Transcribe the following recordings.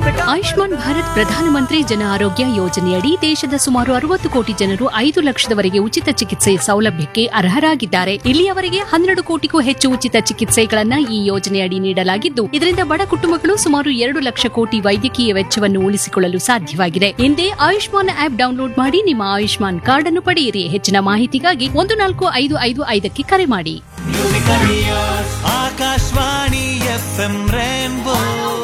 ಆಯುಷ್ಮಾನ್ ಭಾರತ್ ಪ್ರಧಾನಮಂತ್ರಿ ಜನ ಆರೋಗ್ಯ ಯೋಜನೆಯಡಿ ದೇಶದ ಸುಮಾರು ಅರವತ್ತು ಕೋಟಿ ಜನರು ಐದು ಲಕ್ಷದವರೆಗೆ ಉಚಿತ ಚಿಕಿತ್ಸೆ ಸೌಲಭ್ಯಕ್ಕೆ ಅರ್ಹರಾಗಿದ್ದಾರೆ ಇಲ್ಲಿಯವರೆಗೆ ಹನ್ನೆರಡು ಕೋಟಿಗೂ ಹೆಚ್ಚು ಉಚಿತ ಚಿಕಿತ್ಸೆಗಳನ್ನ ಈ ಯೋಜನೆಯಡಿ ನೀಡಲಾಗಿದ್ದು ಇದರಿಂದ ಬಡ ಕುಟುಂಬಗಳು ಸುಮಾರು ಎರಡು ಲಕ್ಷ ಕೋಟಿ ವೈದ್ಯಕೀಯ ವೆಚ್ಚವನ್ನು ಉಳಿಸಿಕೊಳ್ಳಲು ಸಾಧ್ಯವಾಗಿದೆ ಹಿಂದೆ ಆಯುಷ್ಮಾನ್ ಆಪ್ ಡೌನ್ಲೋಡ್ ಮಾಡಿ ನಿಮ್ಮ ಆಯುಷ್ಮಾನ್ ಕಾರ್ಡ್ ಅನ್ನು ಪಡೆಯಿರಿ ಹೆಚ್ಚಿನ ಮಾಹಿತಿಗಾಗಿ ಒಂದು ನಾಲ್ಕು ಐದು ಐದು ಐದಕ್ಕೆ ಕರೆ ಮಾಡಿ ಆಕಾಶವಾಣಿ ಎಫ್ ಎಂ ರೇನ್ಬೋ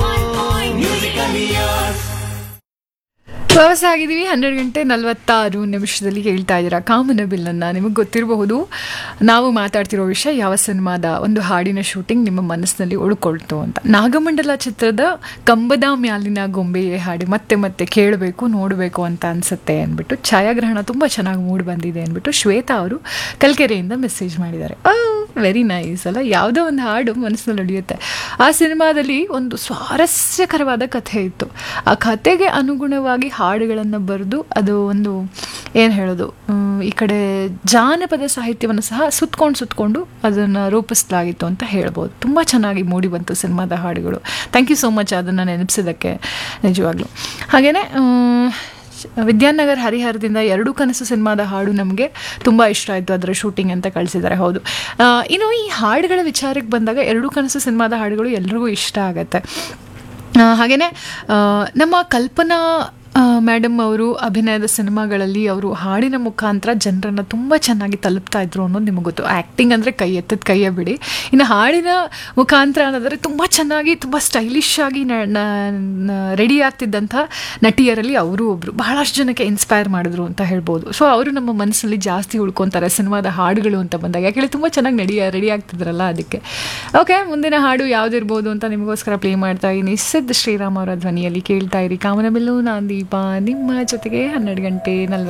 ಪ್ರವಾಸ ಆಗಿದ್ದೀವಿ ಹನ್ನೆರಡು ಗಂಟೆ ನಲವತ್ತಾರು ನಿಮಿಷದಲ್ಲಿ ಹೇಳ್ತಾ ಇದ್ದೀರಾ ಕಾಮನ ಬಿಲ್ಲನ್ನು ನಿಮಗೆ ಗೊತ್ತಿರಬಹುದು ನಾವು ಮಾತಾಡ್ತಿರೋ ವಿಷಯ ಯಾವ ಸಿನಿಮಾದ ಒಂದು ಹಾಡಿನ ಶೂಟಿಂಗ್ ನಿಮ್ಮ ಮನಸ್ಸಿನಲ್ಲಿ ಉಳ್ಕೊಳ್ತು ಅಂತ ನಾಗಮಂಡಲ ಚಿತ್ರದ ಕಂಬದ ಮ್ಯಾಲಿನ ಗೊಂಬೆಯೇ ಹಾಡಿ ಮತ್ತೆ ಮತ್ತೆ ಕೇಳಬೇಕು ನೋಡಬೇಕು ಅಂತ ಅನ್ಸುತ್ತೆ ಅಂದ್ಬಿಟ್ಟು ಛಾಯಾಗ್ರಹಣ ತುಂಬ ಚೆನ್ನಾಗಿ ಮೂಡಿ ಬಂದಿದೆ ಅಂದ್ಬಿಟ್ಟು ಶ್ವೇತಾ ಅವರು ಕಲ್ಕೆರೆಯಿಂದ ಮೆಸೇಜ್ ಮಾಡಿದ್ದಾರೆ ವೆರಿ ನೈಸ್ ಅಲ್ಲ ಯಾವುದೋ ಒಂದು ಹಾಡು ಮನಸ್ಸಿನಲ್ಲಿ ಉಳಿಯುತ್ತೆ ಆ ಸಿನಿಮಾದಲ್ಲಿ ಒಂದು ಸ್ವಾರಸ್ಯಕರವಾದ ಕಥೆ ಇತ್ತು ಆ ಕಥೆಗೆ ಅನುಗುಣವಾಗಿ ಹಾಡುಗಳನ್ನು ಬರೆದು ಅದು ಒಂದು ಏನು ಹೇಳೋದು ಹ್ಮ್, ಈ ಕಡೆ ಜಾನಪದ ಸಾಹಿತ್ಯವನ್ನು ಸಹ ಸುತ್ಕೊಂಡು ಸುತ್ಕೊಂಡು ಅದನ್ನು ರೂಪಿಸಲಾಗಿತ್ತು ಅಂತ ಹೇಳ್ಬೋದು ತುಂಬ ಚೆನ್ನಾಗಿ ಮೂಡಿ ಬಂತು ಸಿನಿಮಾದ ಹಾಡುಗಳು ಥ್ಯಾಂಕ್ ಯು ಸೋ ಮಚ್ ಅದನ್ನು ನೆನಪಿಸಿದ್ದಕ್ಕೆ ನಿಜವಾಗ್ಲೂ ಹಾಗೆಯೇ ವಿದ್ಯಾನಗರ್ ಹರಿಹರದಿಂದ ಎರಡು ಕನಸು ಸಿನಿಮಾದ ಹಾಡು ನಮಗೆ ತುಂಬ ಇಷ್ಟ ಆಯಿತು ಅದರ ಶೂಟಿಂಗ್ ಅಂತ ಕಳಿಸಿದ್ದಾರೆ ಹೌದು ಆ, ಇನ್ನು ಈ ಹಾಡುಗಳ ವಿಚಾರಕ್ಕೆ ಬಂದಾಗ ಎರಡು ಕನಸು ಸಿನಿಮಾದ ಹಾಡುಗಳು ಎಲ್ರಿಗೂ ಇಷ್ಟ ಆಗತ್ತೆ ಹಾಗೆಯೇ ನಮ್ಮ ಕಲ್ಪನಾ ಮೇಡಮ್ ಅವರು ಅಭಿನಯದ ಸಿನಿಮಾಗಳಲ್ಲಿ ಅವರು ಹಾಡಿನ ಮುಖಾಂತರ ಜನರನ್ನು ತುಂಬ ಚೆನ್ನಾಗಿ ತಲುಪ್ತಾ ಇದ್ರು ಅನ್ನೋದು ನಿಮಗೆ ಗೊತ್ತು ಆ್ಯಕ್ಟಿಂಗ್ ಅಂದರೆ ಕೈ ಎತ್ತದ ಕೈಯೇ ಬಿಡಿ ಇನ್ನು ಹಾಡಿನ ಮುಖಾಂತರ ಅನ್ನೋದ್ರೆ ತುಂಬ ಚೆನ್ನಾಗಿ ತುಂಬ ಸ್ಟೈಲಿಶ್ ಆಗಿ ರೆಡಿ ಆಗ್ತಿದ್ದಂಥ ನಟಿಯರಲ್ಲಿ ಅವರು ಒಬ್ಬರು ಬಹಳಷ್ಟು ಜನಕ್ಕೆ ಇನ್ಸ್ಪೈರ್ ಮಾಡಿದ್ರು ಅಂತ ಹೇಳ್ಬೋದು ಸೊ ಅವರು ನಮ್ಮ ಮನಸ್ಸಲ್ಲಿ ಜಾಸ್ತಿ ಉಳ್ಕೊತಾರೆ ಸಿನಿಮಾದ ಹಾಡುಗಳು ಅಂತ ಬಂದಾಗ ಯಾಕೆಂದರೆ ತುಂಬ ಚೆನ್ನಾಗಿ ನಡಿ ರೆಡಿ ಆಗ್ತಿದ್ರಲ್ಲ ಅದಕ್ಕೆ ಓಕೆ ಮುಂದಿನ ಹಾಡು ಯಾವುದಿರ್ಬೋದು ಅಂತ ನಿಮಗೋಸ್ಕರ ಪ್ಲೇ ಮಾಡ್ತಾ ಇದ್ದೀನಿ ಸಿದ್ಧ ಶ್ರೀರಾಮ್ ಅವರ ಧ್ವನಿಯಲ್ಲಿ ಕೇಳ್ತಾ ಇರಿ ಕಾಮನಬಿಲ್ಲು ನಾನ್ ದೀಪ ನಿಮ್ಮ ಜೊತೆಗೆ ಹನ್ನೆರಡು ಗಂಟೆ ನಲ್ವತ್ತು